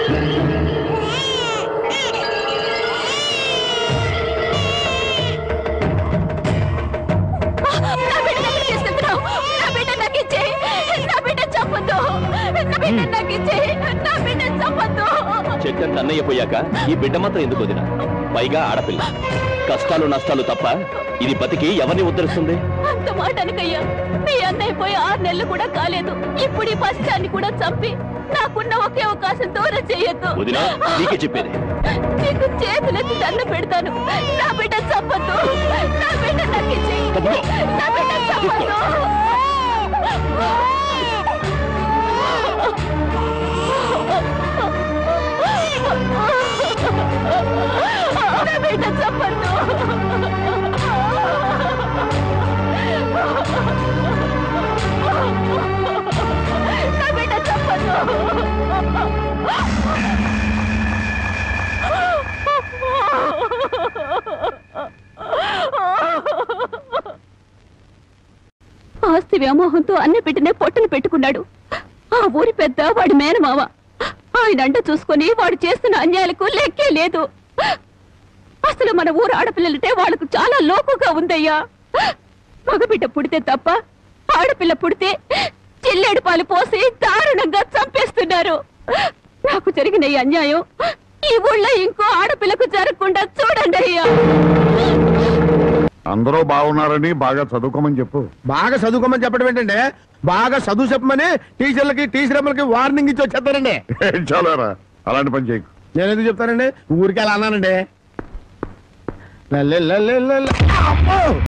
నా బిడ్డను ఎక్కడ తీసుకెళ్తున్నావు? నా బిడ్డ నాకు ఇచ్చేయ్. నా బిడ్డ చంపొద్దు. నా బిడ్డ నాకు ఇచ్చేయ్. నా బిడ్డ చంపొద్దు. చెట్టంత అన్నయ్య పోయాక ఈ బిడ్డ మాత్రం ఎందుకు వదిన పైగా ఆడపిల్ల కష్టాలు నష్టాలు తప్ప ఇది బతికి ఎవరిని ఉద్ధరిస్తుంది అంత మాట అనకయ్యా మీ అన్నయ్య పోయి ఆరు నెలలు కూడా కాలేదు ఇప్పుడు ఈ పశ్చాన్ని కూడా చంపి నాకున్న ఒకే అవకాశం దూరం చేయొద్దు వదినా నీకే చెప్పేది నీకు చేతులెత్తి దండ పెడతాను నా బిడ్డ చంపొద్దు నా బిడ్డ నాకు ఇచ్చేయ్. తప్పుకో. నా బిడ్డ చంపొద్దు నా బిడ్డ చంపొద్దు నా బిడ్డ చంపొద్దు ఆస్తి వ్యామోహంతో అన్ని బిడ్డనే పొట్టను పెట్టుకున్నాడు ఆ ఊరి పెద్ద వాడి మేనమావ ఆయన అంట చూసుకొని వాడు చేస్తున్న అన్యాయాలకు లెక్కే లేదు అసలు మన ఊరు ఆడపిల్లలంటే వాళ్ళకు చాలా లోకుగా ఉందయ్యా మగబిడ్డ పుడితే తప్ప ఆడపిల్ల పుడితే చెల్లెడు పాలు పోసి దారుణంగా చంపేస్తున్నారు నాకు జరిగిన ఈ అన్యాయం ఈ ఊళ్ళో ఇంకో ఆడపిల్లకు జరగకుండా చూడండి అయ్యా అందరూ బాగున్నారని బాగా చదువుకోమని చెప్పు బాగా చదువుకోమని చెప్పడం ఏంటంటే బాగా చదువు చెప్పమని టీచర్లకి టీచర్ అమ్మలకి వార్నింగ్ ఇచ్చి వచ్చేస్తారండి చాలారా అలాంటి పని చేయకు నేను ఎందుకు చెప్తానండి ఊరికి అలా అన్నానండి లల్లే లల్లే లల్లే. అమ్మో!